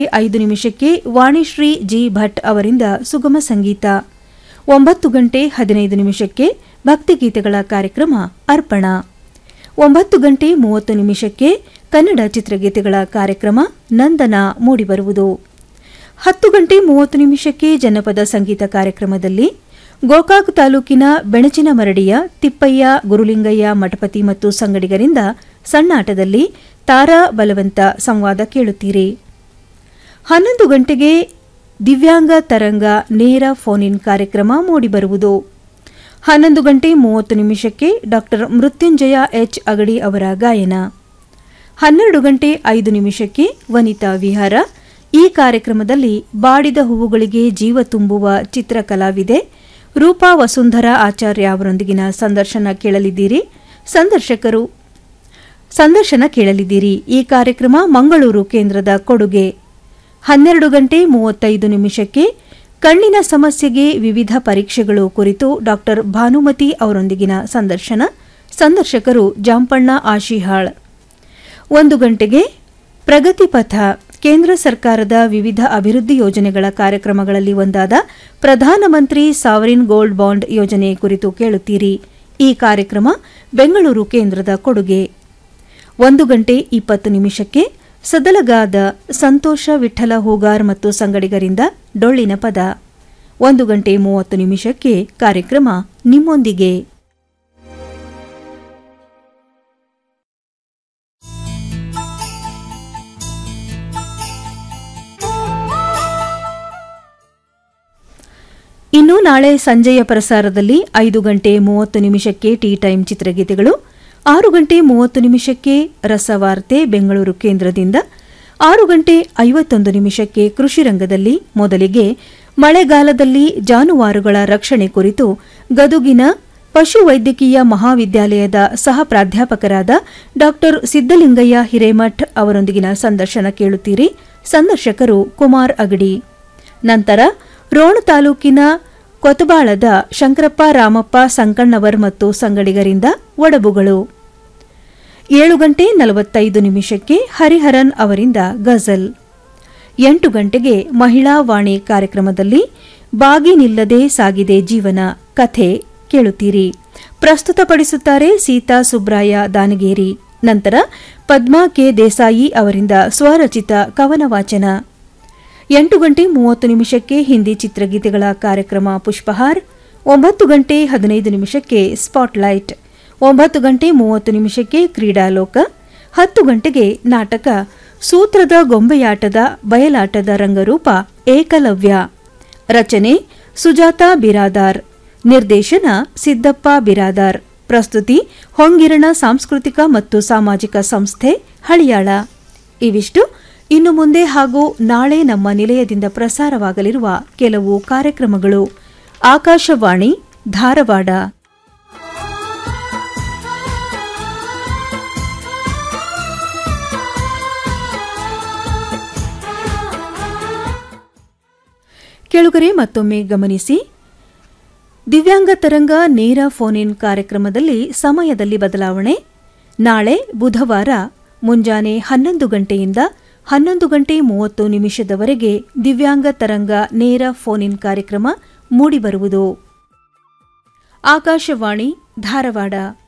ಐದು ನಿಮಿಷಕ್ಕೆ ವಾಣಿಶ್ರೀ ಜಿ ಭಟ್ ಅವರಿಂದ ಸುಗಮ ಸಂಗೀತ ಒಂಬತ್ತು ಗಂಟೆ ಹದಿನೈದು ನಿಮಿಷಕ್ಕೆ ಭಕ್ತಿಗೀತೆಗಳ ಕಾರ್ಯಕ್ರಮ ಅರ್ಪಣ ಒಂಬತ್ತು ಗಂಟೆ ಮೂವತ್ತು ನಿಮಿಷಕ್ಕೆ ಕನ್ನಡ ಚಿತ್ರಗೀತೆಗಳ ಕಾರ್ಯಕ್ರಮ ನಂದನ ಮೂಡಿಬರುವುದು ಹತ್ತು ಗಂಟೆ ಮೂವತ್ತು ನಿಮಿಷಕ್ಕೆ ಜನಪದ ಸಂಗೀತ ಕಾರ್ಯಕ್ರಮದಲ್ಲಿ ಗೋಕಾಕ್ ತಾಲೂಕಿನ ಬೆಣಚಿನ ಮರಡಿಯ ತಿಪ್ಪಯ್ಯ ಗುರುಲಿಂಗಯ್ಯ ಮಠಪತಿ ಮತ್ತು ಸಂಗಡಿಗರಿಂದ ಸಣ್ಣಾಟದಲ್ಲಿ ತಾರಾ ಬಲವಂತ ಸಂವಾದ ಕೇಳುತ್ತೀರಿ ಹನ್ನೊಂದು ಗಂಟೆಗೆ ದಿವ್ಯಾಂಗ ತರಂಗ ನೇರ ಫೋನ್ ಇನ್ ಕಾರ್ಯಕ್ರಮ ಮೂಡಿಬರುವುದು ಹನ್ನೊಂದು ಗಂಟೆ ಮೂವತ್ತು ನಿಮಿಷಕ್ಕೆ ಡಾ ಮೃತ್ಯುಂಜಯ ಎಚ್ ಅಗಡಿ ಅವರ ಗಾಯನ ಹನ್ನೆರಡು ಗಂಟೆ ಐದು ನಿಮಿಷಕ್ಕೆ ವನಿತಾ ವಿಹಾರ ಈ ಕಾರ್ಯಕ್ರಮದಲ್ಲಿ ಬಾಡಿದ ಹೂವುಗಳಿಗೆ ಜೀವ ತುಂಬುವ ಚಿತ್ರಕಲಾವಿದೆ ರೂಪಾ ವಸುಂಧರಾ ಆಚಾರ್ಯ ಅವರೊಂದಿಗಿನ ಸಂದರ್ಶನ ಕೇಳಲಿದ್ದೀರಿ ಸಂದರ್ಶಕರು ಸಂದರ್ಶನ ಕೇಳಲಿದ್ದೀರಿ ಈ ಕಾರ್ಯಕ್ರಮ ಮಂಗಳೂರು ಕೇಂದ್ರದ ಕೊಡುಗೆ ಹನ್ನೆರಡು ಗಂಟೆ ಮೂವತ್ತೈದು ನಿಮಿಷಕ್ಕೆ ಕಣ್ಣಿನ ಸಮಸ್ಯೆಗೆ ವಿವಿಧ ಪರೀಕ್ಷೆಗಳು ಕುರಿತು ಡಾ ಭಾನುಮತಿ ಅವರೊಂದಿಗಿನ ಸಂದರ್ಶನ ಸಂದರ್ಶಕರು ಜಾಂಪಣ್ಣ ಆಶಿಹಾಳ್ ಒಂದು ಗಂಟೆಗೆ ಪ್ರಗತಿ ಪಥ ಕೇಂದ್ರ ಸರ್ಕಾರದ ವಿವಿಧ ಅಭಿವೃದ್ಧಿ ಯೋಜನೆಗಳ ಕಾರ್ಯಕ್ರಮಗಳಲ್ಲಿ ಒಂದಾದ ಪ್ರಧಾನಮಂತ್ರಿ ಸಾವರಿನ್ ಗೋಲ್ಡ್ ಬಾಂಡ್ ಯೋಜನೆ ಕುರಿತು ಕೇಳುತ್ತೀರಿ ಈ ಕಾರ್ಯಕ್ರಮ ಬೆಂಗಳೂರು ಕೇಂದ್ರದ ಕೊಡುಗೆ ಒಂದು ಗಂಟೆ ಇಪ್ಪತ್ತು ನಿಮಿಷಕ್ಕೆ ಸದಲಗಾದ ಸಂತೋಷ ವಿಠಲ ಹೂಗಾರ್ ಮತ್ತು ಸಂಗಡಿಗರಿಂದ ಡೊಳ್ಳಿನ ಪದ ಒಂದು ಗಂಟೆ ಮೂವತ್ತು ನಿಮಿಷಕ್ಕೆ ಕಾರ್ಯಕ್ರಮ ನಿಮ್ಮೊಂದಿಗೆ ಇನ್ನು ನಾಳೆ ಸಂಜೆಯ ಪ್ರಸಾರದಲ್ಲಿ ಐದು ಗಂಟೆ ಮೂವತ್ತು ನಿಮಿಷಕ್ಕೆ ಟೀ ಟೈಮ್ ಚಿತ್ರಗೀತೆಗಳು ಆರು ಗಂಟೆ ಮೂವತ್ತು ನಿಮಿಷಕ್ಕೆ ರಸವಾರ್ತೆ ಬೆಂಗಳೂರು ಕೇಂದ್ರದಿಂದ ಆರು ಗಂಟೆ ಐವತ್ತೊಂದು ನಿಮಿಷಕ್ಕೆ ಕೃಷಿ ರಂಗದಲ್ಲಿ ಮೊದಲಿಗೆ ಮಳೆಗಾಲದಲ್ಲಿ ಜಾನುವಾರುಗಳ ರಕ್ಷಣೆ ಕುರಿತು ಗದುಗಿನ ಪಶುವೈದ್ಯಕೀಯ ಮಹಾವಿದ್ಯಾಲಯದ ಸಹ ಪ್ರಾಧ್ಯಾಪಕರಾದ ಡಾ ಸಿದ್ದಲಿಂಗಯ್ಯ ಹಿರೇಮಠ್ ಅವರೊಂದಿಗಿನ ಸಂದರ್ಶನ ಕೇಳುತ್ತೀರಿ ಸಂದರ್ಶಕರು ಕುಮಾರ್ ಅಗಡಿ ನಂತರ ರೋಣ ತಾಲೂಕಿನ ಕೊತಬಾಳದ ಶಂಕರಪ್ಪ ರಾಮಪ್ಪ ಸಂಕಣ್ಣವರ್ ಮತ್ತು ಸಂಗಡಿಗರಿಂದ ಒಡಬುಗಳು ಏಳು ಗಂಟೆ ನಲವತ್ತೈದು ನಿಮಿಷಕ್ಕೆ ಹರಿಹರನ್ ಅವರಿಂದ ಗಜಲ್ ಎಂಟು ಗಂಟೆಗೆ ಮಹಿಳಾ ವಾಣಿ ಕಾರ್ಯಕ್ರಮದಲ್ಲಿ ಬಾಗಿ ನಿಲ್ಲದೆ ಸಾಗಿದೆ ಜೀವನ ಕಥೆ ಕೇಳುತ್ತೀರಿ ಪ್ರಸ್ತುತಪಡಿಸುತ್ತಾರೆ ಸೀತಾ ಸುಬ್ರಾಯ ದಾನಗೇರಿ ನಂತರ ಪದ್ಮಾ ಕೆ ದೇಸಾಯಿ ಅವರಿಂದ ಸ್ವರಚಿತ ಕವನ ವಾಚನ ಎಂಟು ಗಂಟೆ ಮೂವತ್ತು ನಿಮಿಷಕ್ಕೆ ಹಿಂದಿ ಚಿತ್ರಗೀತೆಗಳ ಕಾರ್ಯಕ್ರಮ ಪುಷ್ಪಹಾರ್ ಒಂಬತ್ತು ಗಂಟೆ ಹದಿನೈದು ನಿಮಿಷಕ್ಕೆ ಸ್ಪಾಟ್ಲೈಟ್ ಒಂಬತ್ತು ಗಂಟೆ ಮೂವತ್ತು ನಿಮಿಷಕ್ಕೆ ಕ್ರೀಡಾಲೋಕ ಹತ್ತು ಗಂಟೆಗೆ ನಾಟಕ ಸೂತ್ರದ ಗೊಂಬೆಯಾಟದ ಬಯಲಾಟದ ರಂಗರೂಪ ಏಕಲವ್ಯ ರಚನೆ ಸುಜಾತಾ ಬಿರಾದಾರ್ ನಿರ್ದೇಶನ ಸಿದ್ದಪ್ಪ ಬಿರಾದಾರ್ ಪ್ರಸ್ತುತಿ ಹೊಂಗಿರಣ ಸಾಂಸ್ಕೃತಿಕ ಮತ್ತು ಸಾಮಾಜಿಕ ಸಂಸ್ಥೆ ಹಳಿಯಾಳ ಇವಿಷ್ಟು ಇನ್ನು ಮುಂದೆ ಹಾಗೂ ನಾಳೆ ನಮ್ಮ ನಿಲಯದಿಂದ ಪ್ರಸಾರವಾಗಲಿರುವ ಕೆಲವು ಕಾರ್ಯಕ್ರಮಗಳು ಆಕಾಶವಾಣಿ ಧಾರವಾಡ ಕೆಳಗರೆ ಮತ್ತೊಮ್ಮೆ ಗಮನಿಸಿ ದಿವ್ಯಾಂಗ ತರಂಗ ನೇರ ಫೋನ್ ಇನ್ ಕಾರ್ಯಕ್ರಮದಲ್ಲಿ ಸಮಯದಲ್ಲಿ ಬದಲಾವಣೆ ನಾಳೆ ಬುಧವಾರ ಮುಂಜಾನೆ ಹನ್ನೊಂದು ಗಂಟೆಯಿಂದ ಹನ್ನೊಂದು ಗಂಟೆ ಮೂವತ್ತು ನಿಮಿಷದವರೆಗೆ ದಿವ್ಯಾಂಗ ತರಂಗ ನೇರ ಫೋನ್ ಇನ್ ಕಾರ್ಯಕ್ರಮ ಮೂಡಿಬರುವುದು ಆಕಾಶವಾಣಿ ಧಾರವಾಡ